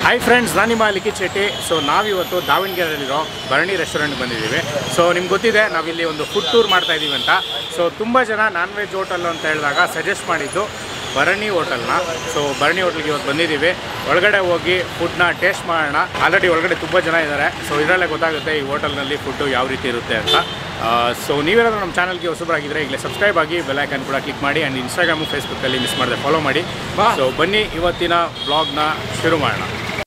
Hi friends ನಾನು ನಿಮ್ಮ ಲಿಖಿತ್ Shetty so ನಾವಿವತ್ತು ದಾವಣಗೆರೆಯಲ್ಲಿರೋ ಭರಣಿ ರೆಸ್ಟೋರೆಂಟ್ಗೆ ಬಂದಿದ್ದೀವಿ ಸೊ ನಿಮ್ಗೆ ಗೊತ್ತಿದೆ ನಾವಿಲ್ಲಿ ಒಂದು ಫುಡ್ ಟೂರ್ ಮಾಡ್ತಾ ಇದ್ದೀವಿ ಅಂತ ಸೊ ತುಂಬ ಜನ ನಾನ್ ವೆಜ್ ಹೋಟೆಲ್ ಅಂತ ಹೇಳಿದಾಗ ಸಜೆಸ್ಟ್ ಮಾಡಿದ್ದು ಭರಣಿ ಹೋಟೆಲ್ನ ಸೊ ಭರಣಿ ಹೋಟೆಲ್ಗೆ ಇವತ್ತು ಬಂದಿದ್ದೀವಿ ಒಳಗಡೆ ಹೋಗಿ ಫುಡ್ನ ಟೇಸ್ಟ್ ಮಾಡೋಣ ಆಲ್ರೆಡಿ ಒಳಗಡೆ ತುಂಬ ಜನ ಇದ್ದಾರೆ ಸೊ ಇದರಲ್ಲೇ ಗೊತ್ತಾಗುತ್ತೆ ಈ ಹೋಟೆಲ್ನಲ್ಲಿ ಫುಡ್ಡು ಯಾವ ರೀತಿ ಇರುತ್ತೆ ಅಂತ ಸೊ ನೀವೇನಾದರೂ ನಮ್ಮ ಚಾನಲ್ಗೆ ಹೊಸಬರಾಗಿದ್ದರೆ ಈಗಲೇ ಸಬ್ಸ್ಕ್ರೈಬ್ ಆಗಿ ಬೆಲ್ಲೈಕನ್ ಕೂಡ ಕ್ಲಿಕ್ ಮಾಡಿ ಆ್ಯಂಡ್ ಇನ್ಸ್ಟಾಗ್ರಾಮು ಫೇಸ್ಬುಕ್ಕಲ್ಲಿ ಮಿಸ್ ಮಾಡಿದೆ ಫಾಲೋ ಮಾಡಿ ಸೊ ಬನ್ನಿ ಇವತ್ತಿನ ಬ್ಲಾಗ್ನ ಶುರು ಮಾಡೋಣ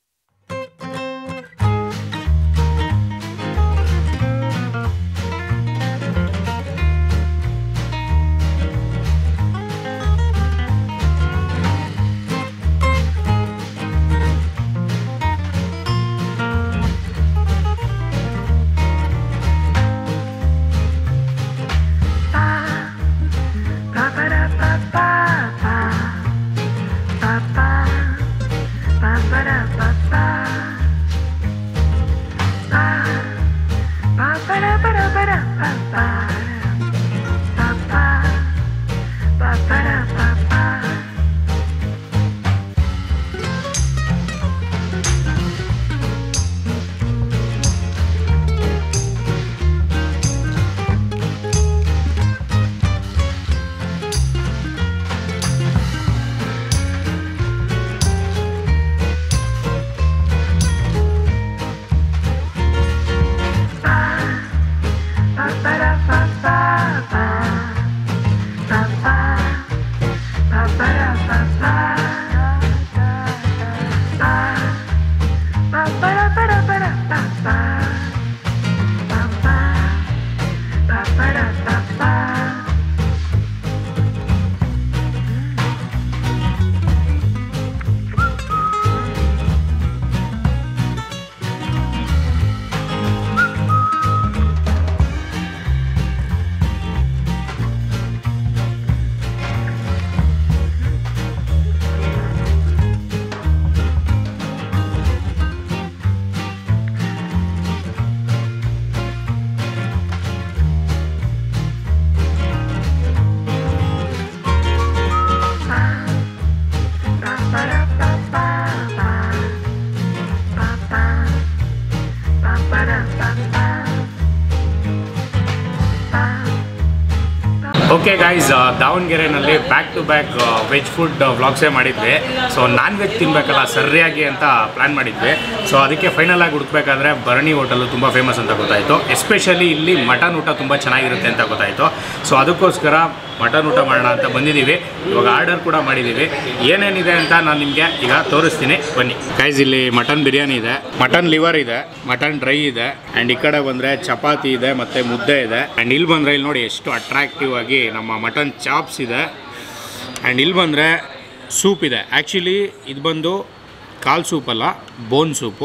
ಓಕೆ ಗೈಸ್ ದಾವಣಗೆರೆನಲ್ಲಿ back to back veg food ವ್ಲಾಗ್ಸೇ ಮಾಡಿದ್ವಿ ಸೊ ನಾನ್ ವೆಜ್ ತಿನ್ನಬೇಕಲ್ಲ ಸರಿಯಾಗಿ ಅಂತ ಪ್ಲ್ಯಾನ್ ಮಾಡಿದ್ವಿ ಸೊ ಅದಕ್ಕೆ ಫೈನಲ್ ಆಗಿ ಹುಡುಕ್ಬೇಕಾದ್ರೆ ಭರಣಿ ಹೋಟೆಲ್ ತುಂಬ ಫೇಮಸ್ ಅಂತ ಗೊತ್ತಾಯಿತು ಎಸ್ಪೆಷಲಿ ಇಲ್ಲಿ ಮಟನ್ ಊಟ ತುಂಬ ಚೆನ್ನಾಗಿರುತ್ತೆ ಅಂತ ಗೊತ್ತಾಯಿತು ಸೊ ಅದಕ್ಕೋಸ್ಕರ ಮಟನ್ ಊಟ ಮಾಡೋಣ ಅಂತ ಬಂದಿದ್ದೀವಿ ಇವಾಗ ಆರ್ಡರ್ ಕೂಡ ಮಾಡಿದ್ದೀವಿ ಏನೇನಿದೆ ಅಂತ ನಾನು ನಿಮಗೆ ಈಗ ತೋರಿಸ್ತೀನಿ ಬನ್ನಿ ಗೈಸ್ ಇಲ್ಲಿ ಮಟನ್ ಬಿರಿಯಾನಿ ಇದೆ ಮಟನ್ ಲಿವರ್ ಇದೆ ಮಟನ್ ಡ್ರೈ ಇದೆ ಆ್ಯಂಡ್ ಈ ಕಡೆ ಬಂದರೆ ಚಪಾತಿ ಇದೆ ಮತ್ತು ಮುದ್ದೆ ಇದೆ ಆ್ಯಂಡ್ ಇಲ್ಲಿ ಬಂದರೆ ಇಲ್ಲಿ ನೋಡಿ ಎಷ್ಟು ಅಟ್ರಾಕ್ಟಿವ್ ಆಗಿ ನಮ್ಮ ಮಟನ್ ಚಾಪ್ಸ್ ಇದೆ ಆ್ಯಂಡ್ ಇಲ್ಲಿ ಬಂದರೆ ಸೂಪ್ ಇದೆ ಆ್ಯಕ್ಚುಲಿ ಇದು ಬಂದು ಕಾಲ್ ಸೂಪ್ ಅಲ್ಲ ಬೋನ್ ಸೂಪು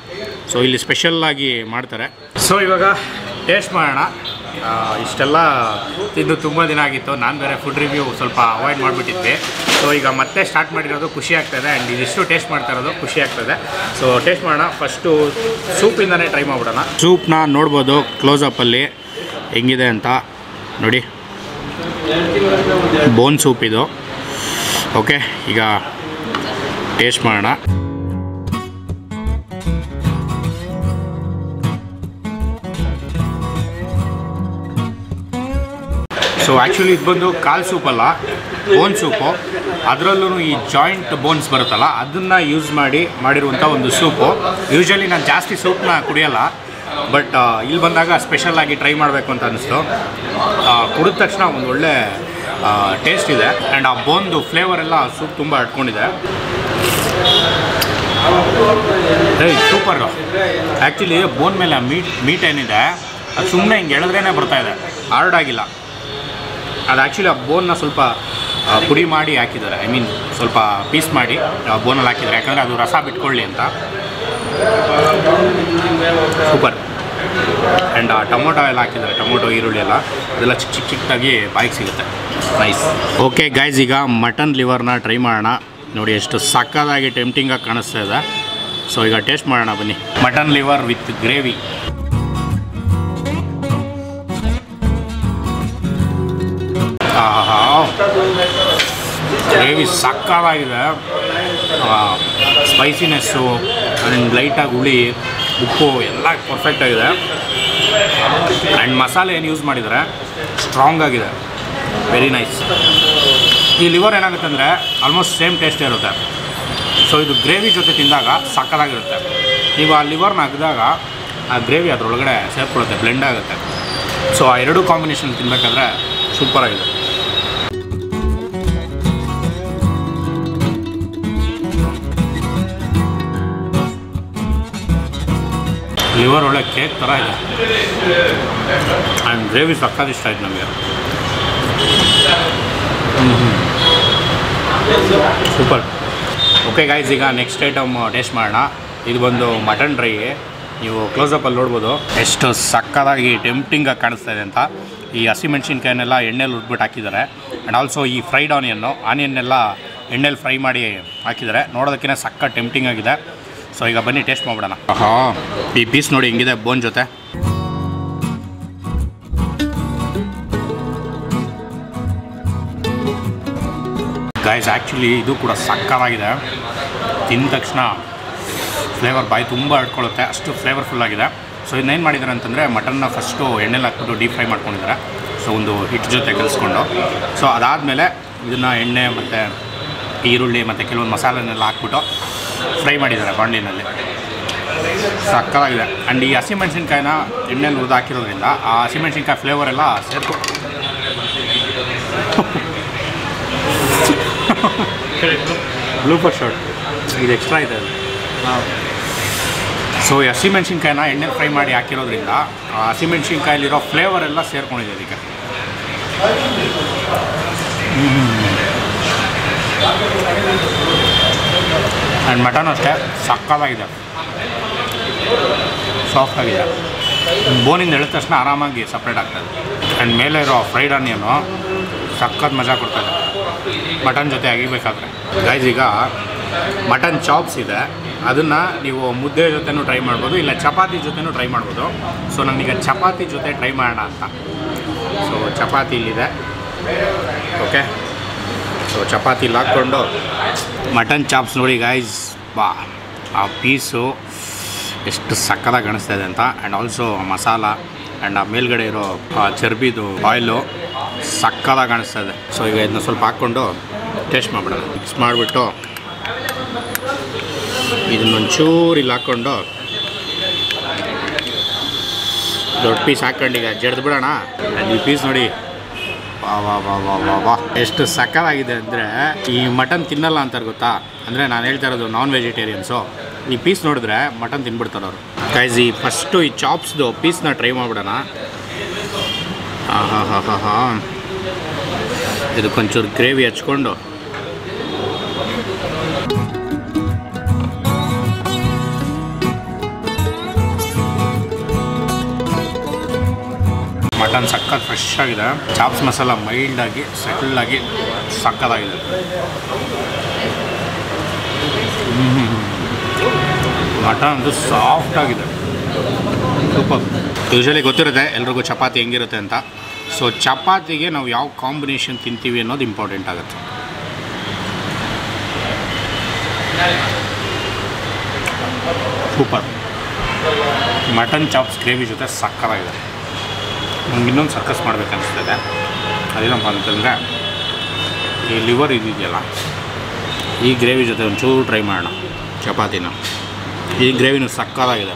ಸೊ ಇಲ್ಲಿ ಸ್ಪೆಷಲ್ಲಾಗಿ ಮಾಡ್ತಾರೆ ಸೊ ಇವಾಗ ಟೇಸ್ಟ್ ಮಾಡೋಣ ಆ, ಇಷ್ಟೆಲ್ಲ ತಿಂದು ತುಂಬ ದಿನ ಆಗಿತ್ತು ನಾನು ಬೇರೆ ಫುಡ್ ರಿವ್ಯೂ ಸ್ವಲ್ಪ ಅವಾಯ್ಡ್ ಮಾಡಿಬಿಟ್ಟಿದ್ವಿ ಸೊ ಈಗ ಮತ್ತೆ ಸ್ಟಾರ್ಟ್ ಮಾಡಿರೋದು ಖುಷಿ ಆಗ್ತದೆ ಆ್ಯಂಡ್ ಇದಿಷ್ಟು ಟೇಸ್ಟ್ ಮಾಡ್ತಾ ಇರೋದು ಖುಷಿ ಆಗ್ತದೆ ಸೊ ಟೇಸ್ಟ್ ಮಾಡೋಣ ಫಸ್ಟು ಸೂಪಿಂದನೇ ಟ್ರೈ ಮಾಡ್ಬಿಡೋಣ ಸೂಪ್ನ ನೋಡ್ಬೋದು ಕ್ಲೋಸಪ್ಪಲ್ಲಿ ಹೆಂಗಿದೆ ಅಂತ ನೋಡಿ ಬೋನ್ ಸೂಪ್ ಇದು ಓಕೆ ಈಗ ಟೇಸ್ಟ್ ಮಾಡೋಣ ಸೊ ಆ್ಯಕ್ಚುಲಿ ಇದು ಬಂದು ಕಾಲ್ ಸೂಪ್ ಅಲ್ಲ ಬೋನ್ ಸೂಪು ಅದರಲ್ಲೂ ಈ ಜಾಯಿಂಟ್ ಬೋನ್ಸ್ ಬರುತ್ತಲ್ಲ ಅದನ್ನು ಯೂಸ್ ಮಾಡಿ ಮಾಡಿರುವಂಥ ಒಂದು ಸೂಪು ಯೂಶ್ವಲಿ ನಾನು ಜಾಸ್ತಿ ಸೂಪ್ನ ಕುಡಿಯಲ್ಲ ಬಟ್ ಇಲ್ಲಿ ಬಂದಾಗ ಸ್ಪೆಷಲ್ ಆಗಿ ಟ್ರೈ ಮಾಡಬೇಕು ಅಂತ ಅನಿಸ್ತು ಕುಡಿದ ತಕ್ಷಣ ಒಂದು ಒಳ್ಳೆ ಟೇಸ್ಟ್ ಇದೆ ಆ್ಯಂಡ್ ಆ ಬೋನ್ದು ಫ್ಲೇವರ್ ಎಲ್ಲ ಸೂಪ್ ತುಂಬ ಇಟ್ಕೊಂಡಿದೆ ಏಯ್ ಸೂಪರು ಆ್ಯಕ್ಚುಲಿ ಬೋನ್ ಮೇಲೆ ಮೀಟ್ ಮೀಟ್ ಏನಿದೆ ಅದು ಸುಮ್ಮನೆ ಹಿಂಗೆ ಎಳೆದ್ರೇ ಬರ್ತಾ ಇದೆ ಹಾರ್ಡ್ ಆಗಿಲ್ಲ ಅದು ಆ್ಯಕ್ಚುಲಿ ಆ ಬೋನ್ನ ಸ್ವಲ್ಪ ಆ, ಪುಡಿ ಮಾಡಿ ಹಾಕಿದ್ದಾರೆ ಐ ಮೀನ್ ಸ್ವಲ್ಪ ಪೀಸ್ ಮಾಡಿ ಬೋನಲ್ಲಿ ಹಾಕಿದ್ದಾರೆ ಯಾಕಂದರೆ ಅದು ರಸ ಬಿಟ್ಕೊಳ್ಳಿ ಅಂತ ಸೂಪರ್ ಆ್ಯಂಡ್ ಆ ಟೊಮೊಟೊ ಎಲ್ಲ ಹಾಕಿದ್ದಾರೆ ಟೊಮೊಟೊ ಈರುಳ್ಳಿ ಎಲ್ಲ ಅದೆಲ್ಲ ಚಿಕ್ಕ ಚಿಕ್ಕ ಚಿಕ್ಕದಾಗಿ ಬಾಯಿಗೆ ಸಿಗುತ್ತೆ ನೈಸ್ ಓಕೆ ಗೈಸ್ ಈಗ ಮಟನ್ ಲಿವರ್ನ ಟ್ರೈ ಮಾಡೋಣ ನೋಡಿ ಎಷ್ಟು ಸಕ್ಕದಾಗಿ ಟೆಂಪ್ಟಿಂಗಾಗಿ ಕಾಣಿಸ್ತಾ ಇದೆ ಸೊ ಈಗ ಟೇಸ್ಟ್ ಮಾಡೋಣ ಬನ್ನಿ mutton liver with gravy gravy ಸಕ್ಕತ್ತಾಗಿದೆ ಸ್ಪೈಸಿನೆಸ್ಸು ಆ್ಯಂಡ್ ಲೈಟಾಗಿ ಹುಳಿ ಉಪ್ಪು ಎಲ್ಲ ಪರ್ಫೆಕ್ಟಾಗಿದೆ ಆ್ಯಂಡ್ ಮಸಾಲೆ ಏನು ಯೂಸ್ ಮಾಡಿದರೆ ಸ್ಟ್ರಾಂಗ್ ಆಗಿದೆ ವೆರಿ ನೈಸ್ ಈ ಲಿವರ್ ಏನಾಗುತ್ತೆ ಅಂದರೆ ಆಲ್ಮೋಸ್ಟ್ ಸೇಮ್ ಟೇಸ್ಟ್ ಇರುತ್ತೆ ಸೊ ಇದು ಗ್ರೇವಿ ಜೊತೆ ತಿಂದಾಗ ಸಕ್ಕತ್ತಾಗಿರುತ್ತೆ ನೀವು ಆ ಲಿವರ್ನ ಅಗ್ದಾಗ ಆ ಗ್ರೇವಿ ಅದರೊಳಗಡೆ ಸೇರ್ಕೊಳ್ಳುತ್ತೆ ಬ್ಲೆಂಡ್ ಆಗುತ್ತೆ ಸೊ ಆ ಎರಡು ಕಾಂಬಿನೇಷನ್ ತಿನ್ನಬೇಕಾದ್ರೆ ಸೂಪರಾಗಿದೆ ಲಿವರ್ ಒಳ್ಳೆ ಕೇಕ್ ಥರ ಇದೆ ಆ್ಯಂಡ್ ಗ್ರೇವಿ ಸಕ್ಕತ್ ಇಷ್ಟ ಆಯ್ತು ನಮಗೆ ಸೂಪರ್ ಓಕೆ ಗಾಯ್ಸ್ ಈಗ ನೆಕ್ಸ್ಟ್ ಐಟಮ್ ಟೇಸ್ಟ್ ಮಾಡೋಣ ಇದು ಬಂದು ಮಟನ್ ಡ್ರೈ ನೀವು ಕ್ಲೋಸಪ್ಪಲ್ಲಿ ನೋಡ್ಬೋದು ಎಷ್ಟು ಸಕ್ಕದಾಗಿ ಟೆಂಪ್ಟಿಂಗಾಗಿ ಕಾಣಿಸ್ತಾ ಇದೆ ಅಂತ ಈ ಹಸಿಮೆಣ್ಸಿನ್ಕಾಯನ್ನೆಲ್ಲ ಎಣ್ಣೆಲಿ ಉಟ್ಬಿಟ್ಟು ಹಾಕಿದ್ದಾರೆ ಆ್ಯಂಡ್ ಆಲ್ಸೋ ಈ ಫ್ರೈಡ್ ಆನಿಯನ್ನು ಆನಿಯನ್ನೆಲ್ಲ ಎಣ್ಣೆಲಿ ಫ್ರೈ ಮಾಡಿ ಹಾಕಿದ್ದಾರೆ ನೋಡೋದಕ್ಕಿಂತ ಸಕ್ಕ ಟೆಂಪ್ಟಿಂಗ್ ಆಗಿದೆ ಸೊ ಈಗ ಬನ್ನಿ ಟೇಸ್ಟ್ ಮಾಡ್ಬಿಡೋಣ ಹಾಂ ಈ ಪೀಸ್ ನೋಡಿ ಹೆಂಗಿದೆ ಬೋನ್ ಜೊತೆ ಗೈಸ್ ಆ್ಯಕ್ಚುಲಿ ಇದು ಕೂಡ ಸಕ್ಕತ್ತಾಗಿದೆ ತಿಂದ ತಕ್ಷಣ ಫ್ಲೇವರ್ ಬಾಯಿ ತುಂಬ ಇಟ್ಕೊಳ್ಳುತ್ತೆ ಅಷ್ಟು ಫ್ಲೇವರ್ಫುಲ್ ಆಗಿದೆ ಸೊ ಇನ್ನೇನು ಮಾಡಿದ್ದಾರೆ ಅಂತಂದರೆ ಮಟನ್ನ ಫಸ್ಟು ಎಣ್ಣೆಲಿ ಹಾಕ್ಬಿಟ್ಟು ಡೀಪ್ ಫ್ರೈ ಮಾಡ್ಕೊಂಡಿದ್ದಾರೆ ಸೊ ಒಂದು ಹಿಟ್ಟು ಜೊತೆ ಕಲಿಸ್ಕೊಂಡು ಸೊ ಅದಾದಮೇಲೆ ಇದನ್ನು ಎಣ್ಣೆ ಮತ್ತು ಈರುಳ್ಳಿ ಮತ್ತು ಕೆಲವೊಂದು ಮಸಾಲೆನೆಲ್ಲ ಹಾಕ್ಬಿಟ್ಟು ಫ್ರೈ ಮಾಡಿದ್ದಾರೆ ಬಾಂಡಿನಲ್ಲಿ ಸಕ್ಕತ್ತಾಗಿದೆ ಆ್ಯಂಡ್ ಈ ಹಸಿಮೆಣ್ಸಿನ್ಕಾಯಿನ ಎಣ್ಣೆಲಿ ಹುರಿದು ಹಾಕಿರೋದ್ರಿಂದ ಆ ಹಸಿಮೆಣ್ಸಿನ್ಕಾಯಿ ಫ್ಲೇವರ್ ಎಲ್ಲ ಸೇರ್ಕೊ ಬ್ಲೂಪರ್ ಶಾರ್ಟ್ ಇದು ಎಕ್ಸ್ಟ್ರಾ ಇದೆ ಅದು ಸೊ ಈ ಹಸಿಮೆಣ್ಸಿನ್ಕಾಯಿನ ಎಣ್ಣೆ ಫ್ರೈ ಮಾಡಿ ಹಾಕಿರೋದ್ರಿಂದ ಆ ಹಸಿಮೆಣ್ಸಿನ್ಕಾಯಲ್ಲಿರೋ ಫ್ಲೇವರ್ ಎಲ್ಲ ಸೇರ್ಕೊಂಡಿದೆ ಅದಕ್ಕೆ ಆ್ಯಂಡ್ ಮಟನ್ ಅಷ್ಟೇ ಸಕ್ಕತ್ತಾಗಿದೆ ಸಾಫ್ಟ್ ಆಗಿದೆ ಬೋನಿಂದ ಎಳಿದ ತಕ್ಷಣ ಆರಾಮಾಗಿ ಸಪ್ರೇಟ್ ಆಗ್ತದೆ ಆ್ಯಂಡ್ ಮೇಲೆ ಇರೋ ಫ್ರೈಡ್ ಆನಿಯನ್ನು ಸಖತ್ ಮಜಾ ಕೊಡ್ತದೆ ಮಟನ್ ಜೊತೆ ಅಗಿಬೇಕಾದ್ರೆ ಗೈಸ್ ಈಗ ಮಟನ್ ಚಾಪ್ಸ್ ಇದೆ ಅದನ್ನು ನೀವು ಮುದ್ದೆ ಜೊತೆನೂ ಟ್ರೈ ಮಾಡ್ಬೋದು ಇಲ್ಲ ಚಪಾತಿ ಜೊತೆನೂ ಟ್ರೈ ಮಾಡ್ಬೋದು ಸೊ ನನಗೆ ಚಪಾತಿ ಜೊತೆ ಟ್ರೈ ಮಾಡೋಣ ಅಂತ ಸೊ ಚಪಾತಿ ಇಲ್ಲಿದೆ ಓಕೆ ಸೊ ಚಪಾತಿಲಿ ಹಾಕ್ಕೊಂಡು ಮಟನ್ ಚಾಪ್ಸ್ ನೋಡಿ ಗೈಸ್ ಬಾ ಆ ಪೀಸು ಎಷ್ಟು ಸಕ್ಕದಾಗಿ ಕಾಣಿಸ್ತಾ ಇದೆ ಅಂತ ಆ್ಯಂಡ್ ಆಲ್ಸೋ ಮಸಾಲ ಆ್ಯಂಡ್ ಆ ಮೇಲ್ಗಡೆ ಇರೋ ಆ ಚರ್ಬಿದು ಆಯಿಲು ಸಕ್ಕದಾಗಿ ಕಾಣಿಸ್ತಾ ಇದೆ ಸೊ ಈಗ ಇದನ್ನ ಸ್ವಲ್ಪ ಹಾಕ್ಕೊಂಡು ಟೇಸ್ಟ್ ಮಾಡಿಬಿಡೋಣ ಮಿಕ್ಸ್ ಮಾಡಿಬಿಟ್ಟು ಇದನ್ನೊಂಚೂರು ಇಲ್ಲಿ ಹಾಕ್ಕೊಂಡು ದೊಡ್ಡ ಪೀಸ್ ಹಾಕ್ಕೊಂಡು ಈಗ ಜಡ್ದು ಬಿಡೋಣ ಆ್ಯಂಡ್ ಈ ಪೀಸ್ ನೋಡಿ ವಾ ವಾ ವಾ ವಾ ವಾ ವಾ ಎಷ್ಟು ಸಕ್ಕತ್ತಾಗಿದೆ ಅಂದರೆ ಈ ಮಟನ್ ತಿನ್ನಲ್ಲ ಅಂತಾರೆ ಗೊತ್ತಾ ಅಂದರೆ ನಾನು ಹೇಳ್ತಾ ಇರೋದು ನಾನ್ ವೆಜಿಟೇರಿಯನ್ಸು ಈ ಪೀಸ್ ನೋಡಿದ್ರೆ ಮಟನ್ ತಿನ್ಬಿಡ್ತಾರೆ ಅವರು ಗೈಸ್ ಈ ಫಸ್ಟು ಈ ಚಾಪ್ಸ್ದು ಪೀಸ್ನ ಟ್ರೈ ಮಾಡ್ಬಿಡೋಣ ಹಾಂ ಹಾಂ ಹಾಂ ಹಾಂ ಹಾಂ ಇದಕ್ಕೊಂಚೂರು ಗ್ರೇವಿ ಹಚ್ಕೊಂಡು ಮಟನ್ ಸಕ್ಕತ್ ಫ್ರೆಶ್ ಆಗಿದೆ ಚಾಪ್ಸ್ ಮಸಾಲ ಮೈಲ್ಡಾಗಿ ಸೆಟಲ್ಡಾಗಿ ಸಕ್ಕತ್ತಾಗಿದೆ ಮಟನ್ ಅಂತೂ ಸಾಫ್ಟ್ ಆಗಿದೆ ಸೂಪರ್ ಯೂಶಲಿ ಗೊತ್ತಿರುತ್ತೆ ಎಲ್ರಿಗೂ ಚಪಾತಿ ಹೆಂಗಿರುತ್ತೆ ಅಂತ ಸೊ ಚಪಾತಿಗೆ ನಾವು ಯಾವ ಕಾಂಬಿನೇಷನ್ ತಿಂತೀವಿ ಅನ್ನೋದು ಇಂಪಾರ್ಟೆಂಟ್ ಆಗುತ್ತೆ ಸೂಪರ್ ಮಟನ್ ಚಾಪ್ಸ್ ಗ್ರೇವಿ ಜೊತೆ ಸಕ್ಕತ್ತಾಗಿದೆ ನಂಗೆ ಇನ್ನೊಂದು ಸರ್ಕಸ್ ಮಾಡ್ಬೇಕು ಅನಿಸ್ತದೆ ಅದೇನಪ್ಪ ಅಂತಂದರೆ ಈ ಲಿವರ್ ಇದೆಯಲ್ಲ ಈ ಗ್ರೇವಿ ಜೊತೆ ಒಂಚೂರು ಟ್ರೈ ಮಾಡೋಣ ಚಪಾತಿನ ಈ ಗ್ರೇವಿನೂ ಸಕ್ಕತ್ತಾಗಿದೆ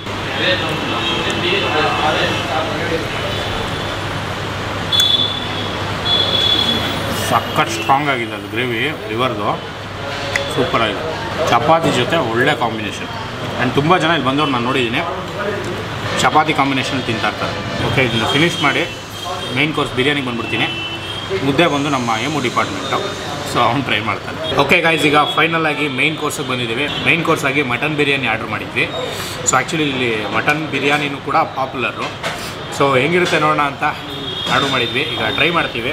ಸಕ್ಕತ್ ಸ್ಟ್ರಾಂಗ್ ಆಗಿದೆ ಅದು ಗ್ರೇವಿ ಲಿವರ್ದು ಸೂಪರ್ ಆಗಿದೆ ಚಪಾತಿ ಜೊತೆ ಒಳ್ಳೆ ಕಾಂಬಿನೇಷನ್ ಆ್ಯಂಡ್ ತುಂಬ ಜನ ಇಲ್ಲಿ ಬಂದವ್ರು ನಾನು ನೋಡಿದ್ದೀನಿ ಚಪಾತಿ ಕಾಂಬಿನೇಷನ್ ತಿಂತಾ ಇರ್ತಾರೆ ಓಕೆ ಇದನ್ನು ಫಿನಿಷ್ ಮಾಡಿ ಮೈನ್ ಕೋರ್ಸ್ ಬಿರಿಯಾನಿಗೆ ಬಂದ್ಬಿಡ್ತೀನಿ ಮುದ್ದೆ ಬಂದು ನಮ್ಮ ಎಮು ಡಿಪಾರ್ಟ್ಮೆಂಟು ಸೊ ಅವ್ನು ಟ್ರೈ ಮಾಡ್ತಾನೆ ಓಕೆ ಗಾಯ್ಸ್ ಈಗ ಫೈನಲ್ ಆಗಿ ಮೈನ್ ಕೋರ್ಸಿಗೆ ಬಂದಿದ್ದೀವಿ ಮೈನ್ ಕೋರ್ಸ್ ಆಗಿ ಮಟನ್ ಬಿರಿಯಾನಿ ಆರ್ಡ್ರ್ ಮಾಡಿದ್ವಿ ಸೊ ಆ್ಯಕ್ಚುಲಿ ಇಲ್ಲಿ ಮಟನ್ ಬಿರಿಯಾನಿನೂ ಕೂಡ ಪಾಪ್ಯುಲರು ಸೊ ಹೆಂಗಿರುತ್ತೆ ನೋಡೋಣ ಅಂತ ಆರ್ಡ್ರ್ ಮಾಡಿದ್ವಿ ಈಗ ಟ್ರೈ ಮಾಡ್ತೀವಿ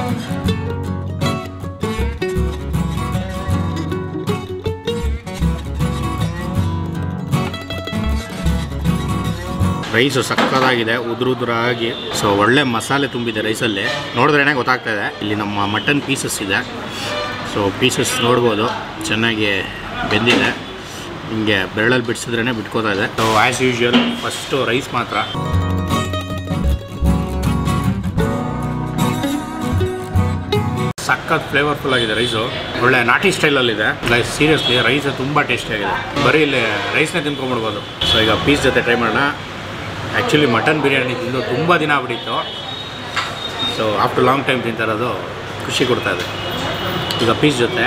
ರೈಸು ಸಕ್ಕತ್ತಾಗಿದೆ ಉದುರು ಉದುರಾಗಿ ಸೊ ಒಳ್ಳೆ ಮಸಾಲೆ ತುಂಬಿದೆ ರೈಸಲ್ಲಿ ನೋಡಿದ್ರೇ ಗೊತ್ತಾಗ್ತಾ ಇದೆ ಇಲ್ಲಿ ನಮ್ಮ ಮಟನ್ ಪೀಸಸ್ ಇದೆ ಸೊ ಪೀಸಸ್ ನೋಡ್ಬೋದು ಚೆನ್ನಾಗಿ ಬೆಂದಿದೆ ಹಿಂಗೆ ಬೆರಳಲ್ಲಿ ಬಿಡಿಸಿದ್ರೇ ಬಿಟ್ಕೋತಾ ಇದೆ so as usual first rice ಮಾತ್ರ ಸಖತ್ ಫ್ಲೇವರ್ಫುಲ್ ಆಗಿದೆ ರೈಸು ಒಳ್ಳೆ ನಾಟಿ ಸ್ಟೈಲಲ್ಲಿದೆ ಲೈಕ್ ಸೀರಿಯಸ್ಲಿ ರೈಸ್ ತುಂಬ ಟೇಸ್ಟಿಯಾಗಿದೆ ಬರೀ ಇಲ್ಲಿ ರೈಸ್ನೇ ತಿನ್ಕೊಂಬಿಡ್ಬೋದು ಸೊ ಈಗ ಪೀಸ್ ಜೊತೆ ಟ್ರೈ ಮಾಡೋಣ ಆ್ಯಕ್ಚುಲಿ ಮಟನ್ ಬಿರಿಯಾನಿ ತಿಂದು ತುಂಬ ದಿನ ಆಗ್ಬಿಟ್ಟಿತ್ತು ಸೊ ಆಫ್ಟರ್ ಲಾಂಗ್ ಟೈಮ್ ತಿಂತಾ ಇರೋದು ಖುಷಿ ಕೊಡ್ತಾ ಇದೆ ಈಗ ಪೀಸ್ ಜೊತೆ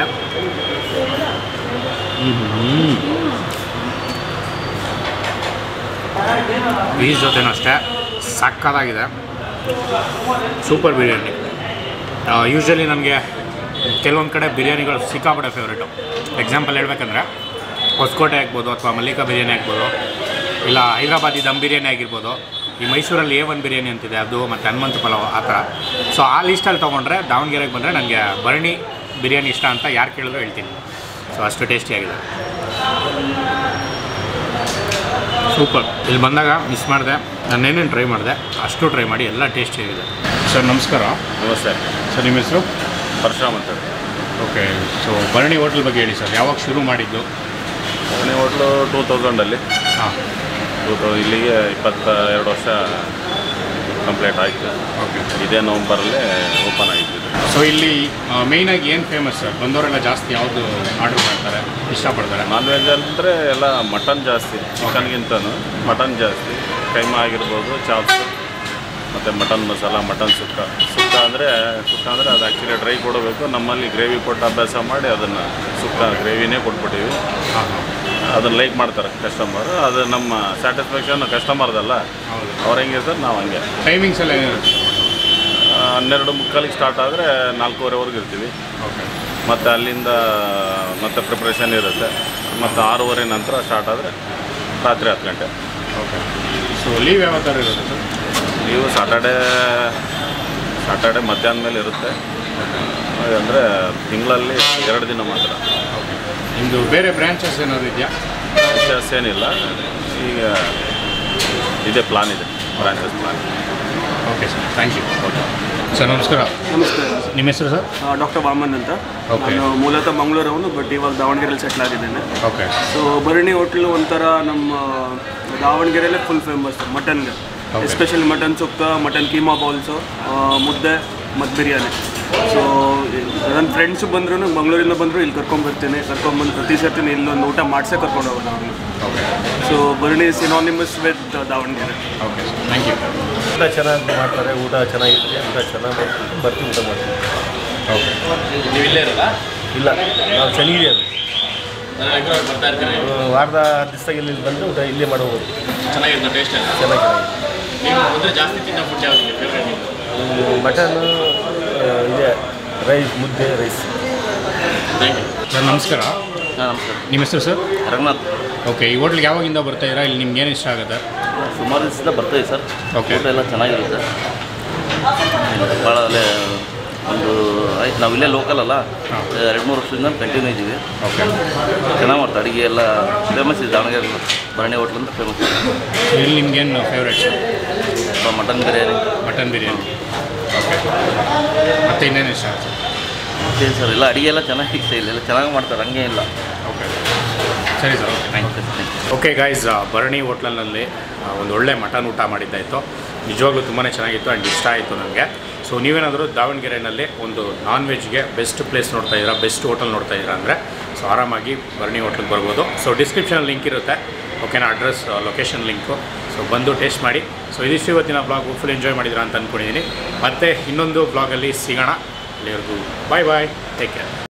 ಪೀಸ್ ಜೊತೆನೂ ಅಷ್ಟೇ ಸಕ್ಕತ್ತಾಗಿದೆ ಸೂಪರ್ ಬಿರಿಯಾನಿ ಯೂಶ್ವಲಿ ನನಗೆ ಕೆಲವೊಂದು ಕಡೆ ಬಿರಿಯಾನಿಗಳು ಸಿಕ್ಕಾಪಟ್ಟೆ ಫೇವ್ರೇಟು ಎಕ್ಸಾಂಪಲ್ ಹೇಳ್ಬೇಕಂದ್ರೆ ಹೊಸಕೋಟೆ ಆಗ್ಬೋದು ಅಥವಾ ಮಲ್ಲಿಕಾ ಬಿರಿಯಾನಿ ಆಗ್ಬೋದು ಇಲ್ಲ ಹೈದ್ರಾಬಾದಿ ದಮ್ ಬಿರಿಯಾನಿ ಆಗಿರ್ಬೋದು ಈ ಮೈಸೂರಲ್ಲಿ ಎ ಒನ್ ಬಿರಿಯಾನಿ ಅಂತಿದೆ ಅದು ಮತ್ತು ಹನುಮಂತ ಪಲಾವ್ ಆ ಥರ ಸೊ ಆ ಲಿಸ್ಟಲ್ಲಿ ತೊಗೊಂಡ್ರೆ ದಾವಣಗೆರೆಗೆ ಬಂದರೆ ನನಗೆ ಭರಣಿ ಬಿರಿಯಾನಿ ಇಷ್ಟ ಅಂತ ಯಾರು ಕೇಳಿದ್ರು ಹೇಳ್ತೀನಿ ಸೊ ಅಷ್ಟು ಟೇಸ್ಟಿಯಾಗಿದೆ ಸೂಪರ್ ಇಲ್ಲಿ ಬಂದಾಗ ಮಿಸ್ ಮಾಡಿದೆ ನಾನೇನೇನು ಟ್ರೈ ಮಾಡಿದೆ ಅಷ್ಟು ಟ್ರೈ ಮಾಡಿ ಎಲ್ಲ ಟೇಸ್ಟಿಯಾಗಿದೆ ಸರ್ ನಮಸ್ಕಾರ ನಮಸ್ತೆ ಸರ್ ನಿಮ್ಮ ಹೆಸರು ಪರಶುರಾಮ್ ಅಂತ ಓಕೆ ಸೊ ಭರಣಿ ಹೋಟ್ಲ್ ಬಗ್ಗೆ ಹೇಳಿ ಸರ್ ಯಾವಾಗ ಶುರು ಮಾಡಿದ್ದು ಮನೆ ಹೋಟ್ಲು ಟೂ ತೌಸಂಡಲ್ಲಿ ಹಾಂ ಟೂ ತೌ ಇಲ್ಲಿಗೆ ಇಪ್ಪತ್ತ ಎರಡು ವರ್ಷ ಕಂಪ್ಲೀಟ್ ಆಯಿತು ಓಕೆ ಇದೇ ನವಂಬರಲ್ಲೇ ಓಪನ್ ಆಗಿದ್ದು ಇದು. ಸೊ ಇಲ್ಲಿ ಮೇಯ್ನಾಗಿ ಏನು ಫೇಮಸ್ ಸರ್ ಬಂದವರೆಲ್ಲ ಜಾಸ್ತಿ ಯಾವುದು ಆರ್ಡರ್ ಮಾಡ್ತಾರೆ ಇಷ್ಟಪಡ್ತಾರೆ ನಾನ್ ವೆಜ್ ಅಂದರೆ ಎಲ್ಲ ಮಟನ್ ಜಾಸ್ತಿ ಚಿಕನ್ಗಿಂತನೂ ಮಟನ್ ಜಾಸ್ತಿ ಕೈಮಾ ಆಗಿರ್ಬೋದು ಚಾಪ್ಸ್ ಮತ್ತು ಮಟನ್ ಮಸಾಲ ಮಟನ್ ಸುಕ್ಕ ಸುಕ್ಕ ಅಂದರೆ ಸುಕ್ಕ ಅಂದರೆ ಅದು ಆ್ಯಕ್ಚುಲಿ ಡ್ರೈ ಕೊಡಬೇಕು ನಮ್ಮಲ್ಲಿ ಗ್ರೇವಿ ಕೊಟ್ಟು ಅಭ್ಯಾಸ ಮಾಡಿ ಅದನ್ನು ಸುಕ್ಕ ಗ್ರೇವಿನೇ ಕೊಟ್ಬಿಟ್ಟಿವಿ ಹಾಂ ಹಾಂ ಅದನ್ನು ಲೈಕ್ ಮಾಡ್ತಾರೆ ಕಸ್ಟಮರ್ ಅದು ನಮ್ಮ ಸ್ಯಾಟಿಸ್ಫ್ಯಾಕ್ಷನ್ ಕಸ್ಟಮರ್ದಲ್ಲ ಹೌದು ಅವ್ರು ಹೆಂಗಿರ್ತಾರೆ ನಾವು ಹಂಗೆ ಟೈಮಿಂಗ್ಸ್ ಎಲ್ಲ ಏನಿರುತ್ತೆ ಆ, ಹನ್ನೆರಡು ಮುಕ್ಕಾಲಿಗೆ ಸ್ಟಾರ್ಟ್ ಆದರೆ ನಾಲ್ಕೂವರೆವರೆಗೂ ಇರ್ತೀವಿ ಓಕೆ ಮತ್ತು ಅಲ್ಲಿಂದ ಮತ್ತೆ ಪ್ರಿಪ್ರೇಷನ್ ಇರುತ್ತೆ ಮತ್ತು ಆರೂವರೆ ನಂತರ ಸ್ಟಾರ್ಟ್ ಆದರೆ ರಾತ್ರಿ ಹತ್ತು ಗಂಟೆ ಓಕೆ ಸೊ ಲೀವ್ ಯಾವ ಥರ ಇರುತ್ತೆ ಸರ್ ನೀವು ಸಾಟರ್ಡೇ ಸಾಟರ್ಡೆ ಮಧ್ಯಾಹ್ನ ಮೇಲೆ ಇರುತ್ತೆ ಅಂದರೆ ತಿಂಗಳಲ್ಲಿ ಎರಡು ದಿನ ಮಾತ್ರ ಓಕೆ ನಿಮ್ಮದು ಬೇರೆ ಬ್ರ್ಯಾಂಚಸ್ ಏನಾದ್ರು ಇದೆಯಾ ವಿಶೇಷ ಏನಿಲ್ಲ ಈಗ ಇದೇ ಪ್ಲಾನ್ ಇದೆ branches plan okay sir thank you okay sir ನಮಸ್ಕಾರ ನಮಸ್ತೆ ನಿಮ್ಮ ಹೆಸರು ಸರ್ ಡಾಕ್ಟರ್ ವಾಮನ್ ಅಂತ Okay. ನಾನು ಮೂಲತಃ ಮಂಗಳೂರವನು ಬಟ್ ಇವಾಗ ದಾವಣಗೆರೆಯಲ್ಲಿ ಸೆಟ್ಲ್ ಆಗಿದ್ದೇನೆ ಓಕೆ ಸೊ ಭರಣಿ ಹೋಟ್ಲು ಒಂಥರ ನಮ್ಮ ದಾವಣಗೆರೆಯಲ್ಲೇ ಫುಲ್ ಫೇಮಸ್ ಮಟನ್ಗೆ Okay. ಎಸ್ಪೆಷಲಿ ಮಟನ್ ಸುಕ್ಕ ಮಟನ್ ಕೀಮಾ ಬೌಲ್ಸು ಮುದ್ದೆ ಮತ್ತು ಬಿರಿಯಾನಿ ಸೊ ನನ್ನ ಫ್ರೆಂಡ್ಸ್ ಬಂದ್ರು ಮಂಗಳೂರಿಂದ ಬಂದರು ಇಲ್ಲಿ ಕರ್ಕೊಂಡ್ಬರ್ತೀನಿ ಕರ್ಕೊಂಡ್ಬಂದು ಪ್ರತಿ ಸರ್ತಿ ಇಲ್ಲೊಂದು ಊಟ ಮಾಡಿಸೇ ಕರ್ಕೊಂಡು ಹೋಗೋದು ಅವ್ರನ್ನ okay so Bharani synonymous with Davangere okay sir thank you ಊಟ ಚೆನ್ನಾಗಿ ಮಾಡ್ತಾರೆ ಊಟ ಚೆನ್ನಾಗಿರುತ್ತೆ ಊಟ ಚೆನ್ನಾಗಿ ಮಾಡ್ತೀವಿ ಬರ್ತೀವಿ ಊಟ ಮಾಡ್ತೀವಿ ಓಕೆ ಇಲ್ಲ ನಾವು ಶನಿಗಿರಿಯರು ವಾರದ ಹತ್ತು ದಿವಸ ಇಲ್ಲಿ ಬಂದು ಊಟ ಇಲ್ಲೇ ಮಾಡಿ ಹೋಗೋದು ಚೆನ್ನಾಗಿರುತ್ತೆ ಟೇಸ್ಟ್ ಚೆನ್ನಾಗಿದೆ ನೀವು ಅಂದರೆ ಜಾಸ್ತಿ ತಿನ್ನೋ ಫುಡ್ ಯಾವುದು ಫೇವ್ರೇಟ್ ಮಟನ್ ಇದೆ ರೈಸ್ ಮುದ್ದೆ ರೈಸ್ ಸರ್ ನಮಸ್ಕಾರ ನಮಸ್ಕಾರ ನಿಮ್ಮ ಹೆಸರು ಸರ್ ರಂಗನಾಥ್ ಓಕೆ ಈ ಹೋಟ್ಲಿಗೆ ಯಾವಾಗಿಂದ ಬರ್ತಾ ಇದ್ದೀರಾ ಇಲ್ಲಿ ನಿಮ್ಗೆ ಏನು ಇಷ್ಟ ಆಗುತ್ತೆ ಸುಮಾರು ದಿವಸದಿಂದ ಬರ್ತೀವಿ ಸರ್ Okay. ಊಟ ಎಲ್ಲ ಚೆನ್ನಾಗಿರುತ್ತೆ ಭಾಳ ಅಲ್ಲೇ ಒಂದು ಆಯ್ತು ನಾವು ಇಲ್ಲೇ ಲೋಕಲ್ ಅಲ್ಲ ಹಾಂ. ಎರಡು ಮೂರು ವರ್ಷದಿಂದ ಕಂಟಿನ್ಯೂ ಇದ್ದೀವಿ ಓಕೆ ಚೆನ್ನಾಗಿ ಮಾಡ್ತಾರೆ ಅಡುಗೆ ಎಲ್ಲ ಫೇಮಸ್ ಇದೆ ದಾವಣಗೆರೆ ಭರಣಿ ಹೋಟ್ಲ್ ಅಂತ ಫೇಮಸ್ ಸೊ ಇಲ್ಲಿ ನಿಮ್ಗೇನು favourite sir mutton biryani mutton biryani okay ಮತ್ತು ಇನ್ನೇನು ಇಷ್ಟ ಆಗುತ್ತೆ ಮತ್ತೆ ಸರ್ ಎಲ್ಲ ಅಡುಗೆ ಎಲ್ಲ ಚೆನ್ನಾಗಿ ಇಷ್ಟ ಇಲ್ಲ ಎಲ್ಲ ಚೆನ್ನಾಗಿ ಮಾಡ್ತಾರೆ ಹಂಗೆ ಇಲ್ಲ ಓಕೆ ಸರಿ sir okay thank you okay guys Bharani ಹೋಟ್ಲಲ್ಲಿ ಒಂದು ಒಳ್ಳೆ ಮಟನ್ ಊಟ ಮಾಡಿದ್ದಾಯಿತು ನಿಜವಾಗ್ಲೂ ತುಂಬಾ ಚೆನ್ನಾಗಿತ್ತು ಆ್ಯಂಡ್ ಇಷ್ಟ ಆಯಿತು ನನಗೆ ಸೊ ನೀವೇನಾದರೂ ದಾವಣಗೆರೆಯಲ್ಲಿ ಒಂದು ನಾನ್ ವೆಜ್ಗೆ ಬೆಸ್ಟ್ ಪ್ಲೇಸ್ ನೋಡ್ತಾ ಇದ್ದೀರಾ ಬೆಸ್ಟ್ ಹೋಟೆಲ್ ನೋಡ್ತಾ ಇದ್ದೀರಾ ಅಂದರೆ ಸೊ ಆರಾಮಾಗಿ ಭರಣಿ ಹೋಟ್ಲಿಗೆ ಬರ್ಬೋದು ಸೊ ಡಿಸ್ಕ್ರಿಪ್ಷನಲ್ಲಿ ಲಿಂಕ್ ಇರುತ್ತೆ ಓಕೆನಾ ಅಡ್ರೆಸ್ ಲೊಕೇಶನ್ ಲಿಂಕು ಸೊ ಬಂದು ಟೇಸ್ಟ್ ಮಾಡಿ ಸೊ ಇದಿಷ್ಟು ಇವತ್ತಿನ ಬ್ಲಾಗ್ ಫುಲ್ ಎಂಜಾಯ್ ಮಾಡಿದ್ದೀರಾ ಅಂತ ಅಂದ್ಕೊಂಡಿದ್ದೀನಿ ಮತ್ತೆ ಇನ್ನೊಂದು ಬ್ಲಾಗಲ್ಲಿ ಸಿಗೋಣ ಅಲ್ಲಿವರೆಗೂ ಬಾಯ್ ಬಾಯ್ ಟೇಕ್ ಕೇರ್